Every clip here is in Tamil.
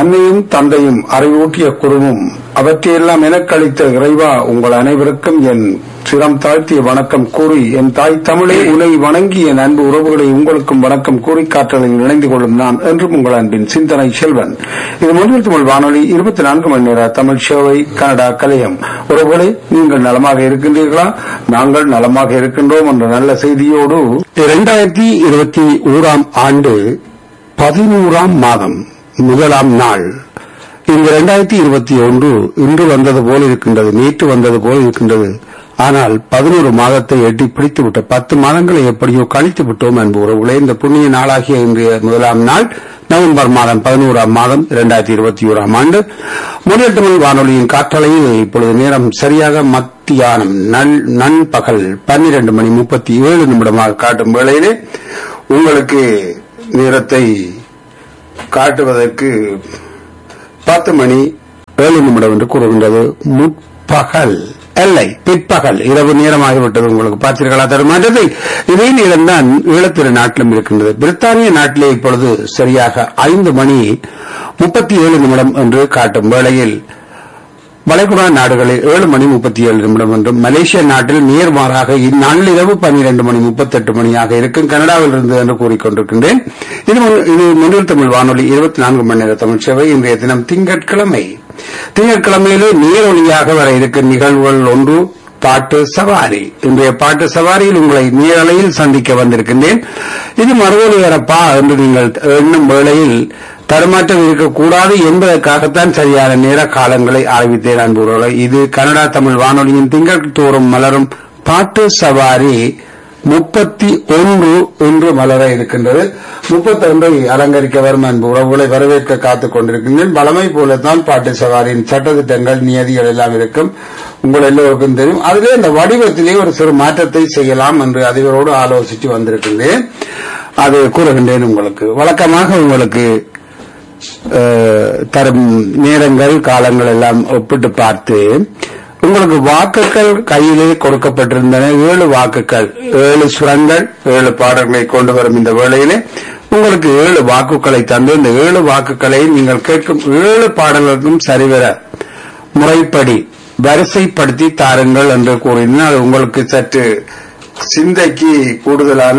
அன்னையும் தந்தையும் அறிவூட்டிய குருவும் அவற்றையெல்லாம் எனக்களித்த இறைவா உங்கள் அனைவருக்கும் என் சிரம் தாழ்த்திய வணக்கம் கூறி என் தாய் தமிழை உனை வணங்கி என் அன்பு உறவுகளை உங்களுக்கும் வணக்கம் கூறி காற்றலில் இணைந்து கொள்ளும் நான் என்றும் உங்கள் அன்பின் சிந்தனை செல்வன் இது மொழியில் தமிழ் வானொலி இருபத்தி நான்கு மணி நேர தமிழ் சேவை கனடா கலையம் உறவுகளை நீங்கள் நலமாக இருக்கின்றீர்களா நாங்கள் நலமாக இருக்கின்றோம் என்ற நல்ல செய்தியோடு இரண்டாயிரத்தி இருபத்தி ஓராம் ஆண்டு பதினோராம் மாதம் முதலாம் நாள் இந்த இரண்டாயிரத்தி இருபத்தி ஒன்று இன்று வந்தது போல் இருக்கின்றது நேற்று வந்தது போல் இருக்கின்றது ஆனால் பதினோரு மாதத்தை எட்டி பிடித்து விட்ட பத்து மாதங்களை எப்படியோ கழித்து விட்டோம் என்ப உறவுகளே இந்த புண்ணிய நாளாகிய இன்றைய முதலாம் நாள் நவம்பர் மாதம் பதினோராம் மாதம் இரண்டாயிரத்தி இருபத்தி ஓராம் ஆண்டு முதலெட்டுமல் வானொலியின் காற்றலையில் இப்பொழுது நேரம் சரியாக மத்தியானம் நண்பகல் பன்னிரண்டு மணி முப்பத்தி ஏழு நிமிடமாக காட்டும் வேளையிலே உங்களுக்கு நேரத்தை காட்டுவதற்கு பத்து மணி ஏழு நிமிடம் என்று கூறுகின்றது முற்பகல் இல்லை பிற்பகல் இரவு நேரமாகிவிட்டது உங்களுக்கு பார்த்தீர்களா தருமாற்றத்தை இதே நேரம்தான் ஈழத்திரு நாட்டிலும் இருக்கின்றது பிரித்தானிய நாட்டிலே இப்பொழுது சரியாக ஐந்து மணி முப்பத்தி ஏழு நிமிடம் என்று காட்டும் வேளையில் வளைகுடா நாடுகளில் ஏழு மணி முப்பத்தி ஏழு நிமிடம் என்றும் மலேசிய நாட்டில் நேர்மாறாக இந்நாளில் இரவு பன்னிரண்டு மணி முப்பத்தெட்டு மணியாக இருக்கும் கனடாவில் இருந்து என்று கூறிக்கொண்டிருக்கின்றேன் இது இது முன்னில் தமிழ் வானொலி இருபத்தி நான்கு மணி நேர தமிழ் சேவை இன்றைய தினம் திங்கட்கிழமை திங்கட்கிழமையிலே நேரொலியாக வர இருக்கும் நிகழ்வுகள் ஒன்று பாட்டு சவாரி இன்றைய பாட்டு சவாரியில் உங்களை நேரலையில் சந்திக்க வந்திருக்கின்றேன் இது மறுவொலி வரப்பா என்று நீங்கள் எண்ணும் வேளையில் தடுமாற்றம் இருக்கக்கூடாது என்பதற்காகத்தான் சரியான நேர காலங்களை அறிவித்தேன் அன்புறவுகளை இது கனடா தமிழ் வானொலியின் திங்கள் தோறும் மலரும் பாட்டு சவாரி முப்பத்தி ஒன்று ஒன்று மலர இருக்கின்றது முப்பத்தி ஒன்றை அலங்கரிக்க வரும் அன்பு உறவுகளை வரவேற்க காத்துக் கொண்டிருக்கின்றேன் பலமை போலத்தான் பாட்டு சவாரியின் சட்டத்திட்டங்கள் நியதிகள் எல்லாம் இருக்கும் உங்கள் எல்லோருக்கும் தெரியும் அதிலே இந்த வடிவத்திலே ஒரு சிறு மாற்றத்தை செய்யலாம் என்று அதிபரோடு ஆலோசித்து வந்திருக்கின்றேன் அது கூறுகின்றேன் உங்களுக்கு வழக்கமாக உங்களுக்கு தரும் நேரங்கள் காலங்கள் எல்லாம் ஒப்பிட்டு பார்த்து உங்களுக்கு வாக்குகள் கையிலே கொடுக்கப்பட்டிருந்தன ஏழு வாக்குகள் ஏழு சுரங்கள் ஏழு பாடல்களை கொண்டு வரும் இந்த வேளையிலே உங்களுக்கு ஏழு வாக்குகளை தந்து இந்த ஏழு வாக்குகளை நீங்கள் கேட்கும் ஏழு பாடல்களுக்கும் சரிவர முறைப்படி வரிசைப்படுத்தி தாருங்கள் என்று கூறினால் அது உங்களுக்கு சற்று சிந்தைக்கு கூடுதலான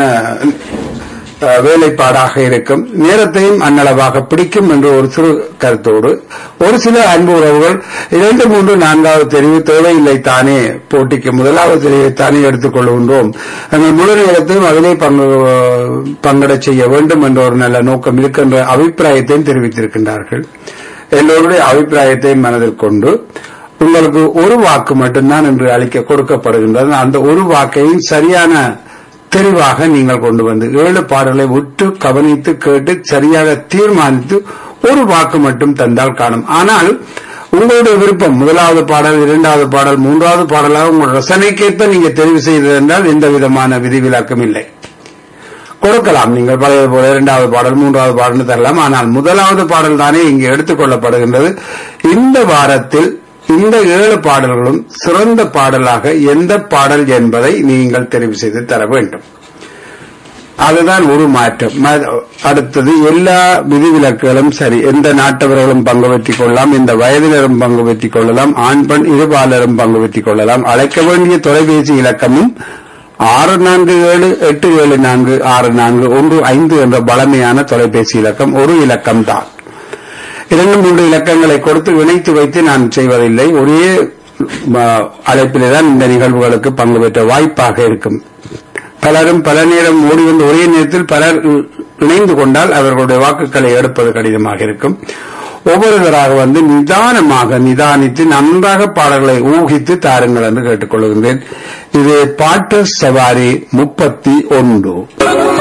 வேலைப்பாடாக இருக்கும் நேரத்தையும் அன்னளவாக பிடிக்கும் என்ற ஒரு சிறு கருத்தோடு ஒரு சில அன்பு உறவுகள் இரண்டு மூன்று நான்காவது தெரிவு தேவையில்லை தானே போட்டிக்கு முதலாவது தெரிவை தானே எடுத்துக் கொள்கின்றோம் எங்கள் முழு நேரத்தையும் அதிலே பங்கு பங்கட செய்ய வேண்டும் என்ற ஒரு நல்ல நோக்கம் இருக்கின்ற அபிப்பிராயத்தையும் தெரிவித்திருக்கின்றார்கள் எல்லோருடைய அபிப்பிராயத்தையும் மனதில் கொண்டு உங்களுக்கு ஒரு வாக்கு மட்டும்தான் என்று அளிக்க கொடுக்கப்படுகின்றது அந்த ஒரு வாக்கையும் சரியான தெளிவாக நீங்கள் கொண்டு வந்து ஏழு பாடலை விட்டு கவனித்து கேட்டு சரியாக தீர்மானித்து ஒரு வாக்கு மட்டும் தந்தால் காணும் ஆனால் உங்களுடைய விருப்பம் முதலாவது பாடல் இரண்டாவது பாடல் மூன்றாவது பாடலாக உங்கள் ரசனைக்கேற்ப நீங்க தெரிவு செய்தது என்றால் எந்த விதமான விதிவிலக்கும் இல்லை கொடுக்கலாம் நீங்கள் பழைய போல இரண்டாவது பாடல் மூன்றாவது பாடல் தரலாம் ஆனால் முதலாவது பாடல் தானே இங்கு எடுத்துக் கொள்ளப்படுகின்றது இந்த வாரத்தில் இந்த ஏழு பாடல்களும் சிறந்த பாடலாக எந்த பாடல் என்பதை நீங்கள் தெரிவு செய்து தர வேண்டும் அதுதான் ஒரு மாற்றம் அடுத்தது எல்லா விதிவிலக்குகளும் சரி எந்த நாட்டவர்களும் பங்கு பெற்றுக் கொள்ளலாம் இந்த வயதினரும் பங்கு பெற்றுக் கொள்ளலாம் ஆண் பெண் இருபாலரும் பங்கு பெற்றுக் கொள்ளலாம் அழைக்க வேண்டிய தொலைபேசி இலக்கமும் ஆறு நான்கு ஏழு எட்டு ஏழு நான்கு ஆறு நான்கு ஒன்று ஐந்து என்ற பழமையான தொலைபேசி இலக்கம் ஒரு இலக்கம் தான் இரண்டு மூன்று இலக்கங்களை கொடுத்து இணைத்து வைத்து நான் செய்வதில்லை ஒரே அழைப்பிலே தான் இந்த நிகழ்வுகளுக்கு பங்கு பெற்ற வாய்ப்பாக இருக்கும் பலரும் பல நேரம் ஓடி வந்து ஒரே நேரத்தில் பலர் இணைந்து கொண்டால் அவர்களுடைய வாக்குகளை எடுப்பது கடினமாக இருக்கும் ஒவ்வொருவராக வந்து நிதானமாக நிதானித்து நன்றாக பாடல்களை ஊகித்து தாருங்கள் என்று கேட்டுக்கொள்கின்றேன் இது பாட்டு சவாரி முப்பத்தி ஒன்று